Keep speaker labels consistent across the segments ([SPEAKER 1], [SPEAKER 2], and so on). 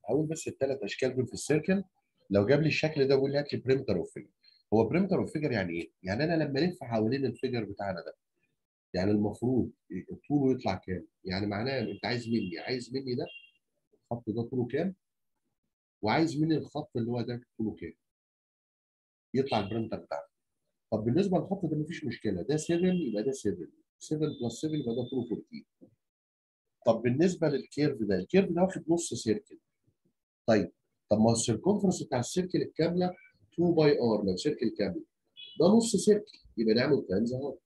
[SPEAKER 1] هقول بس الثلاث اشكال دول في السيركل لو جاب لي الشكل ده بيقول لي هات لي بريمتر اوف فيجر هو بريمتر اوف فيجر يعني ايه؟ يعني انا لما الف حوالين الفيجر بتاعنا ده يعني المفروض طوله يطلع كام؟ يعني معناه انت عايز مني عايز مني ده الخط ده طوله كام؟ وعايز مني الخط اللي هو ده طوله كام؟ يطلع البريمتر بتاعنا طب بالنسبه للخط ده مفيش مشكله ده 7 يبقى ده 7 7 بلس 7 يبقى ده طوله 14 طب بالنسبه للكيرف ده الكيرف ده واخد نص سيركل طيب طب ما السيركونفرنس بتاع السيركل الكامله 2 باي ار لو سيركل كامل ده نص سيركل يبقى نعمل تايمز هاف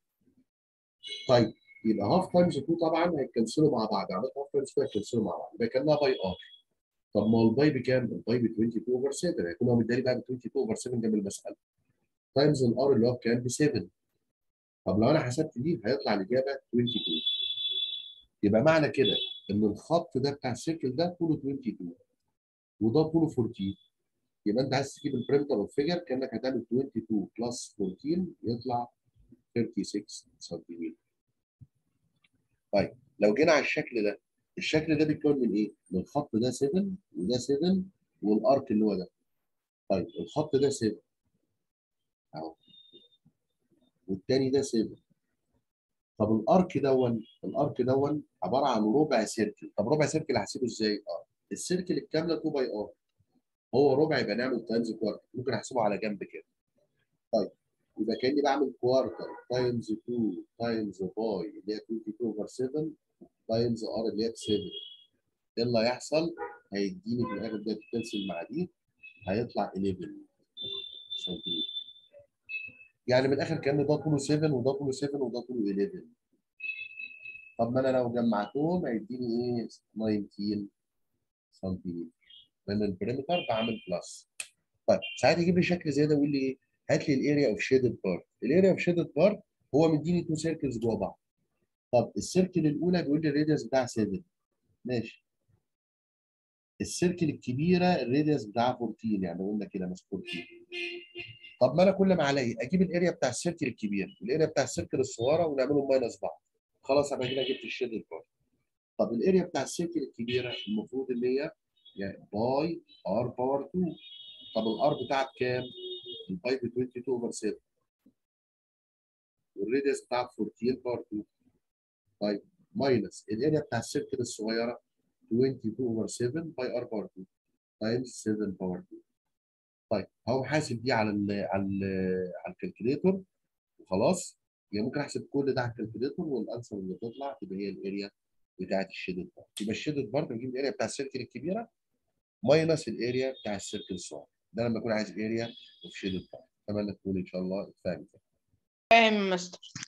[SPEAKER 1] طيب يبقى هاف تايمز 2 طبعا هيتكنسلوا مع بعض عملت هاف تايمز 2 هيتكنسلوا مع بعض يبقى كانها باي ار طب ما هو الباي بكام؟ الباي ب 22 اوفر 7 هيكون هو مداري بقى ب 22 اوفر 7 جنب المساله تايمز الار اللي هو بكام؟ ب 7 طب لو انا حسبت دي هيطلع الاجابه 22 يبقى معنى كده ان الخط ده بتاع السيركل ده طوله 22 وده طوله 14 يبقى انت عايز تجيب البريمتر اوف فيجر كانك هتعمل 22 بلس 14 يطلع 36 سنتيمتر. طيب لو جينا على الشكل ده الشكل ده بيتكون من ايه؟ من الخط ده 7 وده 7 والارك اللي هو ده. طيب الخط ده 7 اهو والتاني ده 7 طب الارك دون الارك دون عباره عن ربع سيركل طب ربع سيركل هحسبه ازاي؟ اه السيركل الكامله 2 باي ار هو ربع يبقى نعمل تايمز كوارتر ممكن احسبه على جنب كده طيب يبقى كاني بعمل كوارتر تايمز 2 تايمز باي اللي هي 22 اوفر 7 تايمز ار اللي هي 7 ايه اللي هيحصل؟ هيديني في الاخر ده تكنسل مع دي هيطلع 11 سنتيمتر يعني من الاخر كان ده طوله 7 وده طوله 7 وده طوله 11 طب ما انا لو جمعتهم هيديني ايه 19 سنتيمتر لان البريمتر بعمل بلس طيب ساعات يجيب لي شكل زي ده ويقول لي ايه هات لي الاريا اوف شيدد بارت الاريا اوف شيدد بارت هو مديني تو سيركلز جوه بعض طب السيركل الاولى بيقول لي الراديوس بتاعها 7 ماشي السيركل الكبيره الراديوس بتاعها 14 يعني قلنا كده مش 14 طب ما انا كل ما عليا اجيب الاريا بتاع السيركل الكبير والاريا بتاع السيركل الصغيره ونعملهم ماينس بعض خلاص ابقى كده جبت الشيدد بارت طب الاريا بتاع السيركل الكبيره المفروض ان هي يعني باي ار باور 2 طب الار بتاعك كام؟ الباي ب 22 اوفر 7 والراديوس بتاعك 14 باور 2 طيب ماينس الاريا بتاع السيركل الصغيره 22 اوفر 7 باي ار باور 2 تايمز 7 باور 2 طيب هو حاسب دي على ال على ال على الكالكوليتور وخلاص يعني ممكن احسب كل ده على الكالكوليتور والانسر اللي تطلع تبقى هي الاريا بتاعت الشيدد بارت يبقى الشيدد بارت بجيب الاريا بتاع السيركل الكبيره ماينس الاريا بتاع السيركل الصغير ده لما اكون عايز اريا اوف شيدد بارت اتمنى تكون ان شاء الله اتفهمت
[SPEAKER 2] فاهم مستر